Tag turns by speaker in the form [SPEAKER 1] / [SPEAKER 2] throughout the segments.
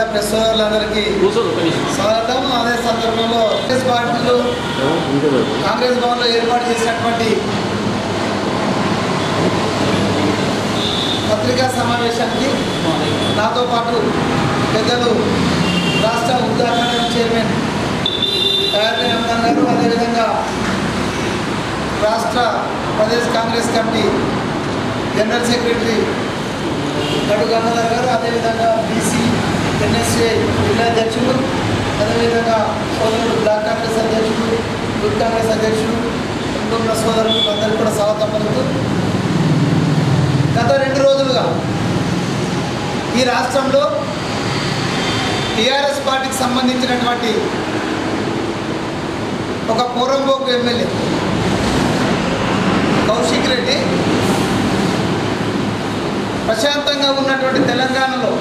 [SPEAKER 1] Press సోదరులందరికీ స్వాగతం అదే సందర్భంలో కాంగ్రెస్ పార్టీలు కాంగ్రెస్ భవన్లో ఏర్పాటు చేసినటువంటి పత్రికా సమావేశానికి నాతో పాటు పెద్దలు రాష్ట్ర ఉద్దాహరణ చైర్మన్ తయారీ రంగన్ గారు అదేవిధంగా రాష్ట్ర Pradesh Congress committee general secretary గడు గంగాధర్ గారు అదేవిధంగా బీసీ ఎన్ఎస్ఏ జిల్లా అధ్యక్షులు అదేవిధంగా సోదరుడు బ్లాక్ కాంగ్రెస్ అధ్యక్షులు యూత్ కాంగ్రెస్ అధ్యక్షులు ఇంకొన్న సోదరులు అందరికీ కూడా స్వాగతం పలుకుతూ గత రెండు రోజులుగా ఈ రాష్ట్రంలో టీఆర్ఎస్ పార్టీకి సంబంధించినటువంటి ఒక పూర్వంపోకు ఎమ్మెల్యే కౌశిక్ రెడ్డి ప్రశాంతంగా ఉన్నటువంటి తెలంగాణలో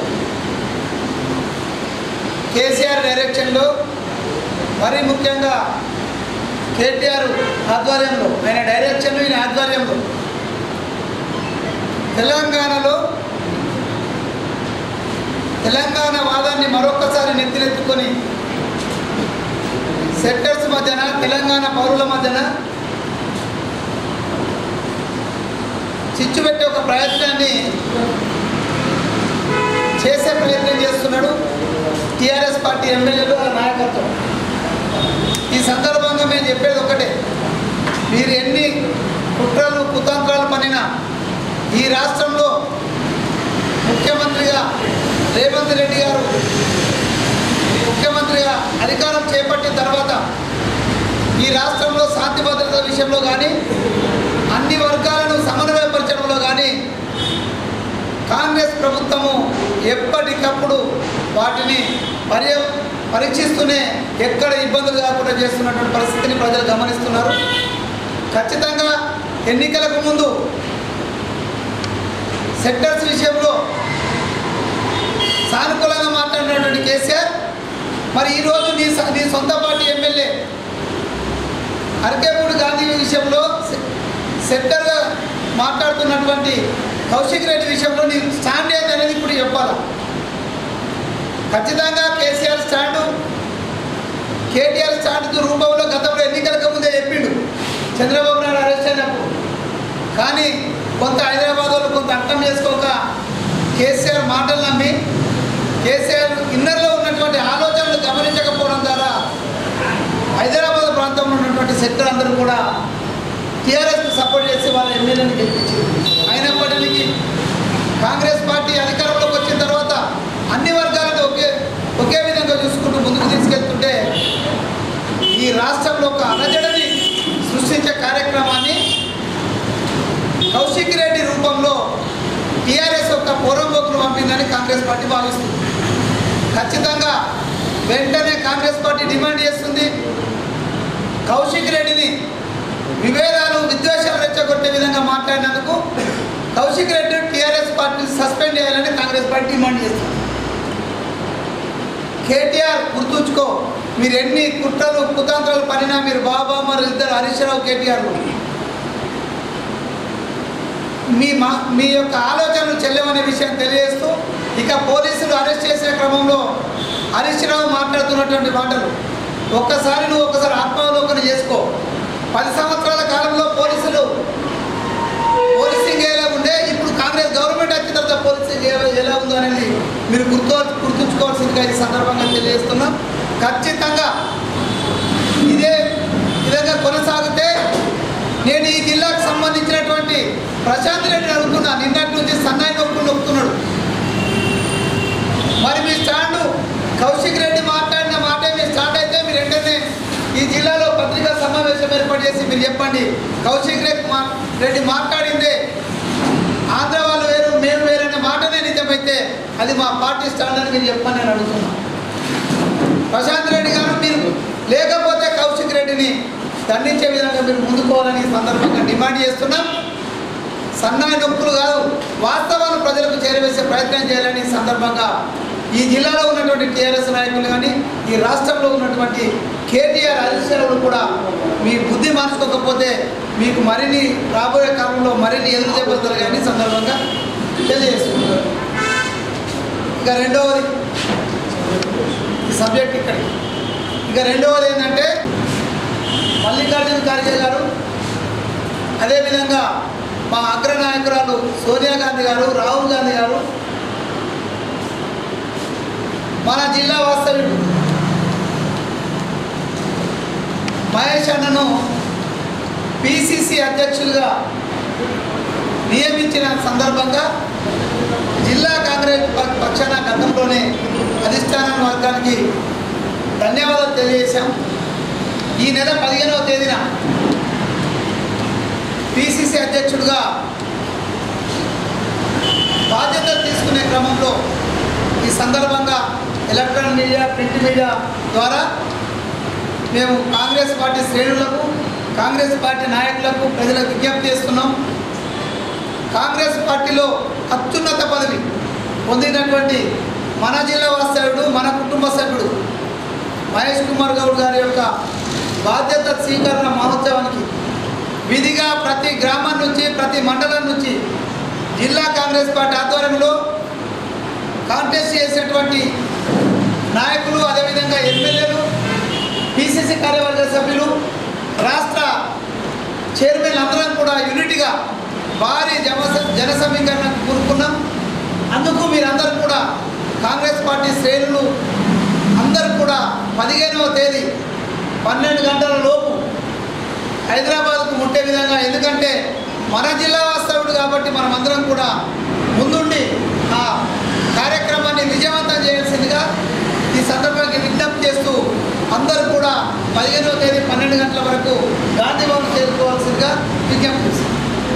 [SPEAKER 1] కేసీఆర్ డైరెక్షన్లో మరీ ముఖ్యంగా కేటీఆర్ ఆధ్వర్యంలో ఆయన డైరెక్షన్లో ఈయన ఆధ్వర్యంలో తెలంగాణలో తెలంగాణ వాదాన్ని మరొకసారి నెత్తినెత్తుకొని సెక్టర్స్ మధ్యన తెలంగాణ పౌరుల మధ్యన చిచ్చు పెట్టే ఒక ప్రయత్నాన్ని చేసే ప్రయత్నం చేస్తున్నాడు టీఆర్ఎస్ పార్టీ ఎమ్మెల్యేలు వాళ్ళ నాయకత్వం ఈ సందర్భంగా మేము చెప్పేది ఒకటే మీరు ఎన్ని కుట్రలు కుతంత్రాలు పనినా ఈ రాష్ట్రంలో ముఖ్యమంత్రిగా రేవంత్ రెడ్డి గారు ముఖ్యమంత్రిగా అధికారం చేపట్టిన తర్వాత ఈ రాష్ట్రంలో శాంతి భద్రత విషయంలో కానీ అన్ని వర్గాలను సమన్వయపరచడంలో కానీ కాంగ్రెస్ ప్రభుత్వము ఎప్పటికప్పుడు వాటిని పర్య పరీక్షిస్తూనే ఎక్కడ ఇబ్బందులు కాకుండా చేస్తున్నటువంటి పరిస్థితిని ప్రజలు గమనిస్తున్నారు ఖచ్చితంగా ఎన్నికలకు ముందు సెక్టర్స్ విషయంలో సానుకూలంగా మాట్లాడినటువంటి కేసీఆర్ మరి ఈరోజు నీ స- నీ సొంత పార్టీ ఎమ్మెల్యే అరకేపూడి గాంధీ విషయంలో సె- సెక్టర్గా మాట్లాడుతున్నటువంటి కౌశిక్ రెడ్డి విషయంలో నీ స్టాండ్ ఏంది అనేది ఇప్పుడు చెప్పాలి ఖచ్చితంగా కేసీఆర్ స్టాండు కేటీఆర్ స్టాండ్ రూపంలో గతంలో ఎన్నికలకు ముందే చెప్పిండు చంద్రబాబు నాయుడు అరెస్ట్ అయినప్పుడు కానీ కొంత హైదరాబాద్ వాళ్ళు కొంత అర్థం చేసుకోక కేసీఆర్ మాటలు నమ్మి కేసీఆర్ ఇన్నర్లో ఉన్నటువంటి ఆలోచనలు గమనించకపోవడం ద్వారా హైదరాబాద్ ప్రాంతంలో ఉన్నటువంటి సెక్టర్ అందరూ కూడా టీఆర్ఎస్కి సపోర్ట్ చేసి వాళ్ళ ఎమ్మెల్యేని గెలిపించారు అయినప్పటికీ కాంగ్రెస్ పార్టీ అధికారంలోకి వచ్చిన తర్వాత అన్ని వర్గాలను ఒకే ఒకే విధంగా చూసుకుంటూ ముందుకు తీసుకెళ్తుంటే ఈ రాష్ట్రంలో ఒక అలజడిని సృష్టించే కార్యక్రమాన్ని కౌశిక్ రెడ్డి రూపంలో టీఆర్ఎస్ యొక్క పూర్వపోకులు పంపిందని కాంగ్రెస్ పార్టీ భావిస్తుంది ఖచ్చితంగా వెంటనే కాంగ్రెస్ పార్టీ డిమాండ్ చేస్తుంది కౌశిక్ రెడ్డిని విభేదాలు విద్వేషాలు రెచ్చగొట్టే విధంగా మాట్లాడినందుకు కౌశిక్ రెడ్డి టీఆర్ఎస్ పార్టీని సస్పెండ్ చేయాలని కాంగ్రెస్ పార్టీ డిమాండ్ చేస్తుంది కేటీఆర్ గుర్తుంచుకో మీరు ఎన్ని కుట్రలు కుతంత్రాలు పడినా మీరు బాబా మరి ఇద్దరు హరీష్ రావు కేటీఆర్ మీ మా మీ యొక్క ఆలోచనలు చెల్లెమనే విషయం తెలియజేస్తూ ఇక పోలీసులు అరెస్ట్ చేసే క్రమంలో హరీష్ రావు మాట్లాడుతున్నటువంటి మాటలు ఒక్కసారి నువ్వు ఒక్కసారి ఆత్మావలోకన చేసుకో పది సంవత్సరాల కాలంలో పోలీసులు పోలీసింగ్ ఎలా ఉండే ఇప్పుడు కాంగ్రెస్ గవర్నమెంట్ వచ్చిన తర్వాత పోలీసింగ్ ఏ- ఎలా ఉందో అనేది మీరు గుర్తు గుర్తుంచుకోవాల్సిందిగా ఈ సందర్భంగా తెలియజేస్తున్నాం ఖచ్చితంగా ఇదే విధంగా కొనసాగితే నేను ఈ జిల్లాకు సంబంధించినటువంటి ప్రశాంత్ రెడ్డిని అడుగుతున్నా నిన్నటి నుంచి సన్నాయి నొప్పులు నొక్కుతున్నాడు మరి మీ స్టాండు కౌశిక్ రెడ్డి మాట్లాడిన మాటే మీ స్టాండ్ అయితే మీరు వెంటనే ఈ జిల్లాలో పత్రికా సమావేశం ఏర్పాటు చేసి మీరు చెప్పండి కౌశిక్ రెడ్డి మా రెడ్డి మాట్లాడిందే ఆంధ్ర వాళ్ళు వేరు మేము వేరు అనే మాటనే నిజమైతే అది మా పార్టీ స్టాండ్ అని మీరు చెప్పని నేను అడుగుతున్నా ప్రశాంత్ రెడ్డి గారు మీరు లేకపోతే కౌశిక్ రెడ్డిని దండించే విధంగా మీరు ముందుకోవాలని ఈ సందర్భంగా డిమాండ్ చేస్తున్నాం సన్నాయి నొప్పులు కాదు వాస్తవాలను ప్రజలకు చేరవేసే ప్రయత్నం చేయాలని ఈ సందర్భంగా ఈ జిల్లాలో ఉన్నటువంటి టీఆర్ఎస్ నాయకులు కానీ ఈ రాష్ట్రంలో ఉన్నటువంటి కేటీఆర్ అధికారులు కూడా మీ బుద్ధి మార్చుకోకపోతే మీకు మరిన్ని రాబోయే కాలంలో మరిన్ని ఎదురు దెబ్బలు జరగాలని ఈ సందర్భంగా తెలియజేస్తున్నారు ఇక రెండవది సబ్జెక్ట్ ఇక్కడికి ఇక రెండవది ఏంటంటే మల్లికార్జున ఖార్గే గారు అదేవిధంగా మా అగ్రనాయకురాలు సోనియా గాంధీ గారు రాహుల్ గాంధీ గారు మన జిల్లా వాస్తవ్యుడు మహేష్ అన్నను పిసిసి అధ్యక్షులుగా నియమించిన సందర్భంగా జిల్లా కాంగ్రెస్ ప- పక్షాన గతంలోనే అధిష్టాన వర్గానికి ధన్యవాదాలు తెలియజేశాం ఈ నెల పదిహేనవ తేదీన పిసిసి అధ్యక్షుడిగా బాధ్యతలు తీసుకునే క్రమంలో ఈ సందర్భంగా ఎలక్ట్రానిక్ మీడియా ప్రింట్ మీడియా ద్వారా మేము కాంగ్రెస్ పార్టీ శ్రేణులకు కాంగ్రెస్ పార్టీ నాయకులకు ప్రజలకు విజ్ఞప్తి చేస్తున్నాం కాంగ్రెస్ పార్టీలో అత్యున్నత పదవి పొందినటువంటి మన జిల్లా వాస్తవ్యుడు మన కుటుంబ సభ్యుడు మహేష్ కుమార్ గౌడ్ గారి యొక్క బాధ్యత స్వీకరణ మహోత్సవానికి విధిగా ప్రతి గ్రామం నుంచి ప్రతి మండలం నుంచి జిల్లా కాంగ్రెస్ పార్టీ ఆధ్వర్యంలో కాంటెస్ట్ చేసేటువంటి నాయకులు అదేవిధంగా ఎమ్మెల్యేలు పిసిసి కార్యవర్గ సభ్యులు రాష్ట్ర చైర్మన్ అందరం కూడా యూనిట్గా భారీ జన జన సమీకరణకు కూరుకున్నాం అందుకు మీరందరూ కూడా కాంగ్రెస్ పార్టీ శ్రేణులు అందరూ కూడా పదిహేనవ తేదీ పన్నెండు గంటల లోపు హైదరాబాద్కు ముట్టే విధంగా ఎందుకంటే మన జిల్లా వాస్తవుడు కాబట్టి మనం అందరం కూడా ముందుండి ఆ కార్యక్రమాన్ని విజయవంతం చేయాల్సిందిగా ఈ సందర్భంగా విజ్ఞప్తి చేస్తూ అందరూ కూడా పదిహేనవ తేదీ పన్నెండు గంటల వరకు గాంధీ భవన్ చేరుకోవాల్సిందిగా విజ్ఞప్తి చేస్తాం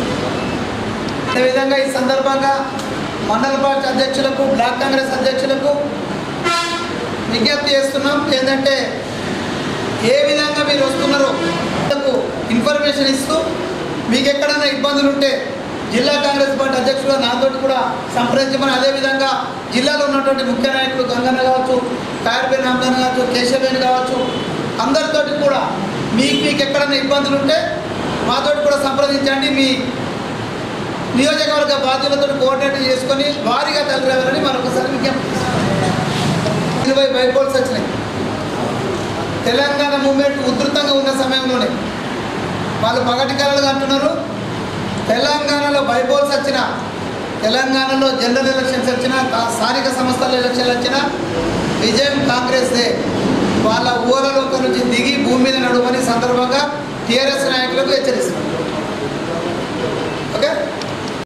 [SPEAKER 1] అదేవిధంగా ఈ సందర్భంగా మండల పార్టీ అధ్యక్షులకు బ్లాక్ కాంగ్రెస్ అధ్యక్షులకు విజ్ఞప్తి చేస్తున్నాం ఏంటంటే ఏ విధంగా మీరు వస్తున్నారో వాళ్ళకు ఇన్ఫర్మేషన్ ఇస్తూ మీకు ఎక్కడైనా ఇబ్బందులు ఉంటే జిల్లా కాంగ్రెస్ పార్టీ అధ్యక్షుడు నాతో కూడా సంప్రదించమని అదేవిధంగా జిల్లాలో ఉన్నటువంటి ముఖ్య నాయకులు గంగన్న కావచ్చు కాయర్బేన్ రామదాన్ కావచ్చు కేశవేణి కావచ్చు అందరితోటి కూడా మీకు మీకు ఎక్కడైనా ఇబ్బందులు ఉంటే మాతోటి కూడా సంప్రదించండి మీ నియోజకవర్గ బాధ్యులతో కోఆర్డినేట్ చేసుకొని భారీగా తరలిరావాలని మరొకసారి విజ్ఞప్తి చేస్తున్నాం. ఇరవై బైపోల్స్ వచ్చినాయి తెలంగాణ మూమెంట్ ఉధృతంగా ఉన్న సమయంలోనే వాళ్ళు పగటి కళలుగా అంటున్నారు తెలంగాణలో బైపోల్స్ వచ్చిన తెలంగాణలో జనరల్ ఎలక్షన్స్ వచ్చిన తా- స్థానిక సంస్థల ఎలక్షన్లు వచ్చిన విజయం కాంగ్రెస్దే వాళ్ళ ఊరలోక నుంచి దిగి భూమి మీద నడువని సందర్భంగా టీఆర్ఎస్ నాయకులకు హెచ్చరిస్తున్నారు ఓకే